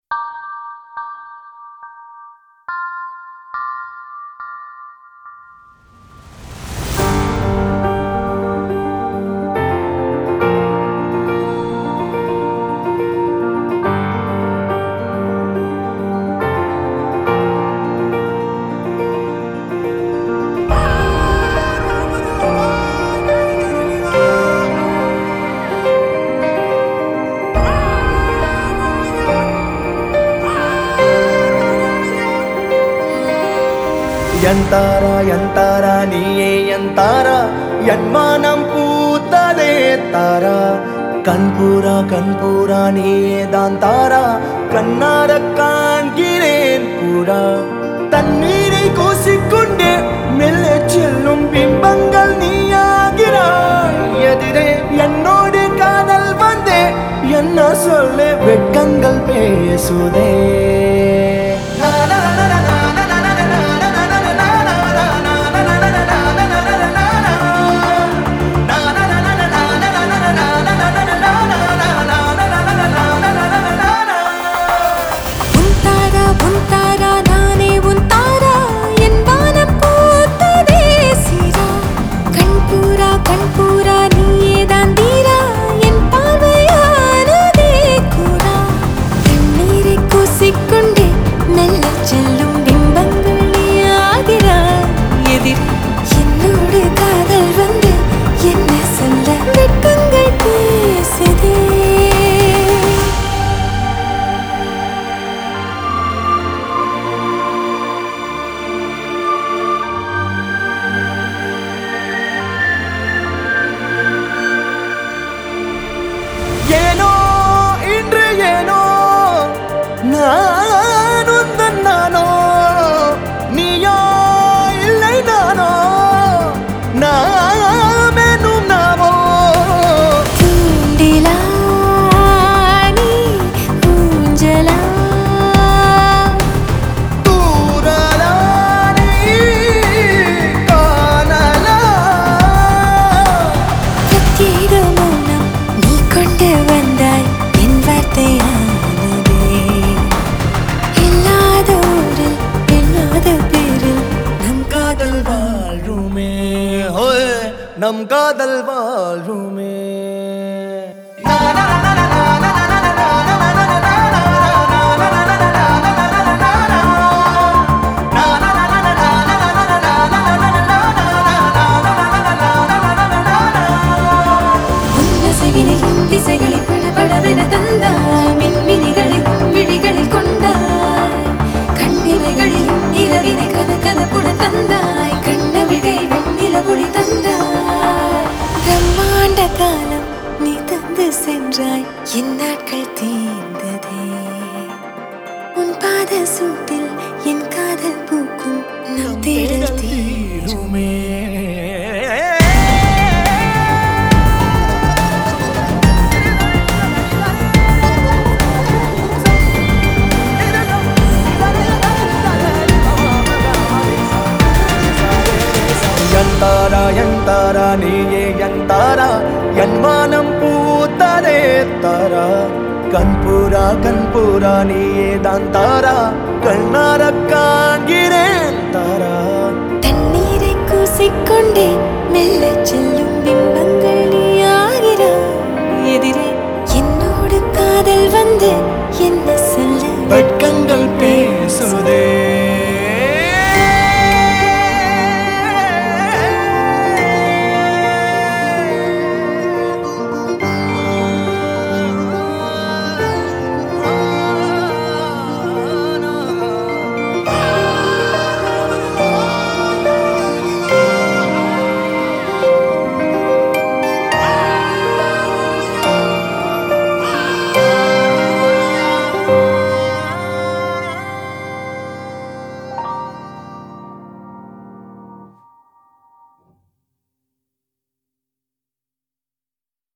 ఎంతారా ఎంతారా నీయే ఎంతారా என்மானம் பூத்ததே தாரா கண்பூரா கண்பூரா நீயே தான் தாரா கண்ணார காண்கிறேன் பூரா தண்ணீரை கூசிக்கொண்டே மெல்ல செல்லும் பிம்பங்கள் நீயாகிறாய் எதிரே என்னோடு காதல் வந்தே என்ன சொல்ல வெட்கங்கள் பேசுதே உன் தாரா உன் தாரா நானே உன் தாரா என் வானம் பூத்ததே சீரா கண்பூரா கண்பூரா நீயே தான் தீரா என் பார்வையானதே கூடா தண்ணீரை கூசிக்கொண்டே மெல்ல செல்லும் பிம்பங்கள் நீயாகிறாய் எதிர் என்னோடு காதல் வந்து என்ன சொல்ல வெட்கங்கள் பேசுதே ஏனோ இன்று ஏனோ நான் உந்தன் நானோ நீயோ இல்லை நானோ நாமெனும் நாமோ தூண்டிலா நீ ஊஞ்சலா தூரலா நீ காணலா பிரத்யேக மௌனம் நீ கொண்டு வந்தாய் என் வார்த்தையானதே இல்லாத ஊரில் இல்லாத பேரில் நம் காதல் வாழ்வுமே ஹோய் நம் காதல் வாழ்வுமே உன்னசைவினையும் திசைகளை படபடவென தந்தாய் மின்மினிகளை விழிகளில் கொண்டாய் கண்ணிமைகளிலும் நிலவினை கத கதப்புட தந்தாய் கண்ணவிகை வெண்ணில ஒளி தந்தாய் பிரம்மாண்ட காலம் நீ தந்து சென்றாய் என் நாட்கள் தீர்ந்ததே உன் பாத சூட்டில் என் காதல் பூக்கும் நம் தேடல் தீரும் தீருமே எந்தாரா எந்தாரா நீயே எந்தாரா என் மானம் பூத்ததே தாரா கண்பூரா கண்பூரா நீயே தான் தாரா கண்ணார காண்கிறேன் தாரா தண்ணீரை கூசிக்கொண்டே மெல்ல செல்லும் பிம்பங்கள் நீயாகிறாய் எதிரே என்னோடு காதல் வந்து என்ன சொல்ல வெட்க